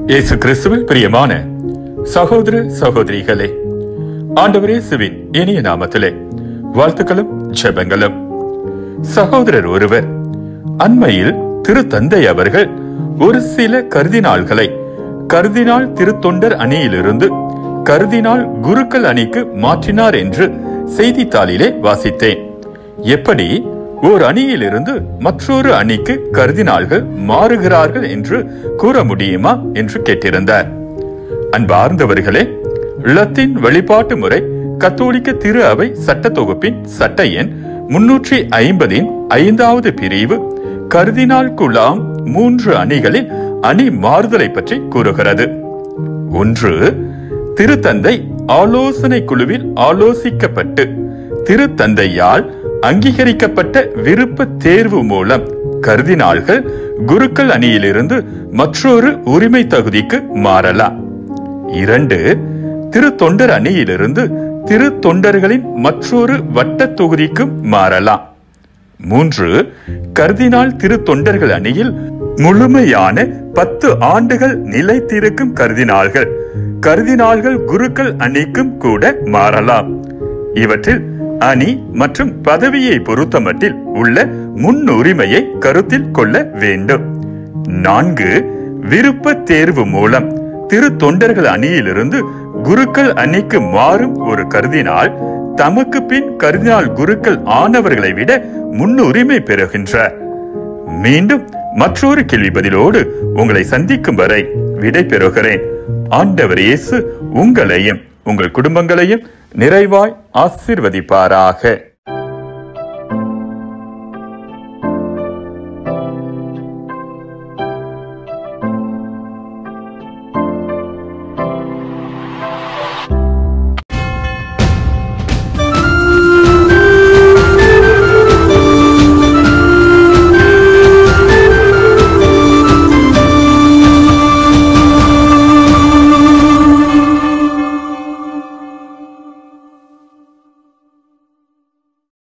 இயேசு கிறிஸ்துவில் பிரியமான சகோதர சகோதரிகளே ஆண்டவர் இயேசுவின் இனிய நாமத்திலே வாழ்த்துக்களும் ஜெபங்களும் சகோதரர் ஒருவர் அண்மையில் திருத்தந்தை அவர்கள் ஒரு சில கருதினாள்களை கருதினாள் திருத்தொண்டர் அணியிலிருந்து கருதினாள் குருக்கள் அணிக்கு மாற்றினார் என்று செய்தித்தாளிலே வாசித்தேன் எப்படி ஓர் அணியிலிருந்து மற்றொரு அணிக்கு கருதினாள்கள் மாறுகிறார்கள் என்று கூற முடியுமா என்று கேட்டிருந்தார் அன்பார்ந்தவர்களே லத்தீன் வழிபாட்டு முறை கத்தோலிக்க திரு அவை சட்ட தொகுப்பின் சட்ட எண் முன்னூற்றி ஐம்பதின் ஐந்தாவது பிரிவு கருதினால் குலாம் மூன்று அணிகளில் அணி மாறுதலை பற்றி கூறுகிறது ஒன்று திருத்தந்தை ஆலோசனை குழுவில் ஆலோசிக்கப்பட்டு திருத்தந்தையால் அங்கீகரிக்கப்பட்ட விருப்ப தேர்வு மூலம் கருதினாள்கள் குருக்கள் அணியிலிருந்து மற்றொரு உரிமை தகுதிக்கு மாறலாம் இரண்டு திரு தொண்டர் அணியிலிருந்து திரு தொண்டர்களின் மற்றொரு வட்ட தொகுதிக்கு மாறலாம் மூன்று கர்தினால் திரு தொண்டர்கள் அணியில் முழுமையான பத்து ஆண்டுகள் நிலைத்திருக்கும் கர்தினாள்கள் கர்தினாள்கள் குருக்கள் அணிக்கும் கூட மாறலாம் இவற்றில் அணி மற்றும் பதவியை பொறுத்தமட்டில் உள்ள முன்னுரிமையை கருத்தில் கொள்ள வேண்டும் நான்கு விருப்ப தேர்வு மூலம் திரு தொண்டர்கள் அணியிலிருந்து குருக்கள் அணிக்கு மாறும் ஒரு கருதினால் தமக்கு பின் கருதினால் குருக்கள் ஆனவர்களை விட முன்னுரிமை பெறுகின்றார் மீண்டும் மற்றொரு கேள்வி பதிலோடு உங்களை சந்திக்கும் வரை விடை பெறுகிறேன் ஆண்டவர் இயேசு உங்களையும் உங்கள் குடும்பங்களையும் நிறைவாய் ஆசிர்வதிப்பாராக